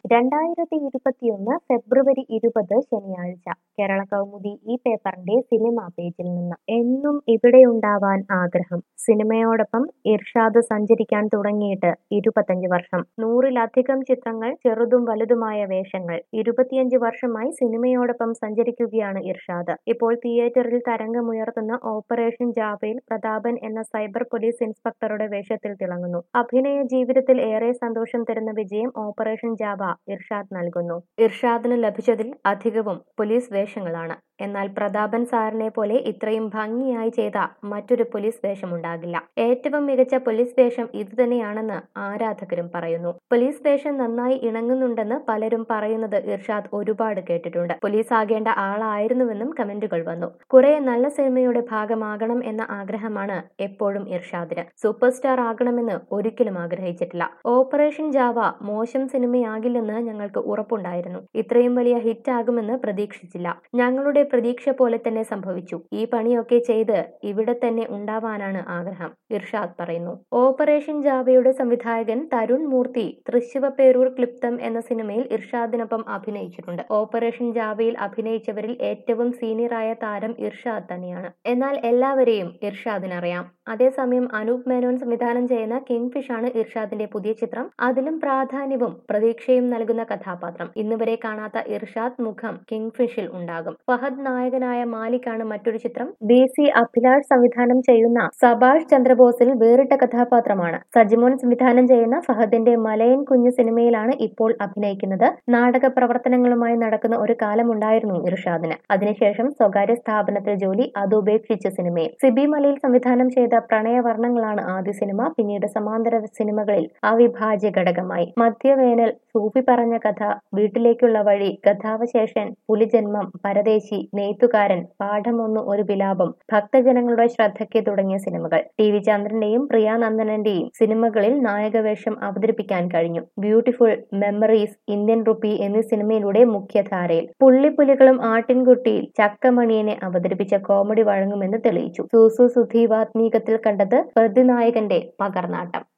രണ്ടായിരത്തി ഇരുപത്തിയൊന്ന് ഫെബ്രുവരി ഇരുപത് ശനിയാഴ്ച കേരള കൗമുദി ഈ പേപ്പറിന്റെ സിനിമാ പേജിൽ നിന്ന് എന്നും ഇവിടെയുണ്ടാവാൻ ആഗ്രഹം സിനിമയോടൊപ്പം ഇർഷാദ് സഞ്ചരിക്കാൻ തുടങ്ങിയിട്ട് ഇരുപത്തഞ്ച് വർഷം നൂറിലധികം ചിത്രങ്ങൾ ചെറുതും വലുതുമായ വേഷങ്ങൾ ഇരുപത്തിയഞ്ച് വർഷമായി സിനിമയോടൊപ്പം സഞ്ചരിക്കുകയാണ് ഇർഷാദ് ഇപ്പോൾ തിയേറ്ററിൽ തരംഗമുയർത്തുന്ന ഓപ്പറേഷൻ ജാവയിൽ പ്രതാപൻ എന്ന സൈബർ പോലീസ് ഇൻസ്പെക്ടറുടെ വേഷത്തിൽ തിളങ്ങുന്നു അഭിനയ ജീവിതത്തിൽ ഏറെ സന്തോഷം തരുന്ന വിജയം ഓപ്പറേഷൻ ജാവ ഇർഷാദ് നൽകുന്നു ഇർഷാദിന് ലഭിച്ചതിൽ അധികവും പോലീസ് വേഷങ്ങളാണ് എന്നാൽ പ്രതാപൻ സാറിനെ പോലെ ഇത്രയും ഭംഗിയായി ചെയ്ത മറ്റൊരു പോലീസ് വേഷമുണ്ടാകില്ല ഏറ്റവും മികച്ച പോലീസ് വേഷം ഇതുതന്നെയാണെന്ന് ആരാധകരും പറയുന്നു പോലീസ് വേഷം നന്നായി ഇണങ്ങുന്നുണ്ടെന്ന് പലരും പറയുന്നത് ഇർഷാദ് ഒരുപാട് കേട്ടിട്ടുണ്ട് പോലീസ് ആകേണ്ട ആളായിരുന്നുവെന്നും കമന്റുകൾ വന്നു കുറെ നല്ല സിനിമയുടെ ഭാഗമാകണം എന്ന ആഗ്രഹമാണ് എപ്പോഴും ഇർഷാദിന് സൂപ്പർ സ്റ്റാർ ആകണമെന്ന് ഒരിക്കലും ആഗ്രഹിച്ചിട്ടില്ല ഓപ്പറേഷൻ ജാവ മോശം സിനിമയാകില്ലെന്ന് ഞങ്ങൾക്ക് ഉറപ്പുണ്ടായിരുന്നു ഇത്രയും വലിയ ഹിറ്റ് ആകുമെന്ന് പ്രതീക്ഷിച്ചില്ല ഞങ്ങളുടെ പ്രതീക്ഷ പോലെ തന്നെ സംഭവിച്ചു ഈ പണിയൊക്കെ ചെയ്ത് ഇവിടെ തന്നെ ഉണ്ടാവാനാണ് ആഗ്രഹം ഇർഷാദ് പറയുന്നു ഓപ്പറേഷൻ ജാവയുടെ സംവിധായകൻ തരുൺ മൂർത്തി തൃശിവപേരൂർ ക്ലിപ്തം എന്ന സിനിമയിൽ ഇർഷാദിനൊപ്പം അഭിനയിച്ചിട്ടുണ്ട് ഓപ്പറേഷൻ ജാവയിൽ അഭിനയിച്ചവരിൽ ഏറ്റവും സീനിയറായ താരം ഇർഷാദ് തന്നെയാണ് എന്നാൽ എല്ലാവരെയും ഇർഷാദിനറിയാം അതേസമയം അനൂപ് മേനോൻ സംവിധാനം ചെയ്യുന്ന കിങ് ഫിഷ് ആണ് ഇർഷാദിന്റെ പുതിയ ചിത്രം അതിലും പ്രാധാന്യവും പ്രതീക്ഷയും നൽകുന്ന കഥാപാത്രം ഇന്നുവരെ കാണാത്ത ഇർഷാദ് മുഖം കിങ് ഫിഷിൽ ഉണ്ടാകും ഫഹദ് നായകനായ മാലിക്കാണ് മറ്റൊരു ചിത്രം ബി സി അഭിലാഷ് സംവിധാനം ചെയ്യുന്ന സബാഷ് ചന്ദ്രബോസിൽ വേറിട്ട കഥാപാത്രമാണ് സജിമോൻ സംവിധാനം ചെയ്യുന്ന ഫഹദിന്റെ മലയൻ കുഞ്ഞു സിനിമയിലാണ് ഇപ്പോൾ അഭിനയിക്കുന്നത് നാടക പ്രവർത്തനങ്ങളുമായി നടക്കുന്ന ഒരു കാലമുണ്ടായിരുന്നു ഇർഷാദിന് അതിനുശേഷം സ്വകാര്യ സ്ഥാപനത്തിൽ ജോലി അത് ഉപേക്ഷിച്ച സിനിമയിൽ സിബി മലയിൽ സംവിധാനം ചെയ്ത പ്രണയവർണ്ണങ്ങളാണ് ആദ്യ സിനിമ പിന്നീട് സമാന്തര സിനിമകളിൽ അവിഭാജ്യ ഘടകമായി മധ്യവേനൽ സൂഫി പറഞ്ഞ കഥ വീട്ടിലേക്കുള്ള വഴി കഥാവശേഷൻ പുലിജന്മം പരദേശി നെയ്ത്തുകാരൻ പാഠമൊന്നു ഒരു വിലാപം ഭക്തജനങ്ങളുടെ ശ്രദ്ധയ്ക്ക് തുടങ്ങിയ സിനിമകൾ ടി വി ചന്ദ്രന്റെയും പ്രിയാനന്ദനന്റെയും സിനിമകളിൽ നായകവേഷം അവതരിപ്പിക്കാൻ കഴിഞ്ഞു ബ്യൂട്ടിഫുൾ മെമ്മറീസ് ഇന്ത്യൻ റുപ്പി എന്നീ സിനിമയിലൂടെ മുഖ്യധാരയിൽ പുള്ളിപ്പുലികളും ആട്ടിൻകുട്ടിയിൽ ചക്കമണിയനെ അവതരിപ്പിച്ച കോമഡി വഴങ്ങുമെന്ന് തെളിയിച്ചു സൂസു സുധീവാത്മീകത്തിൽ കണ്ടത് പ്രതിനായകന്റെ പകർനാട്ടം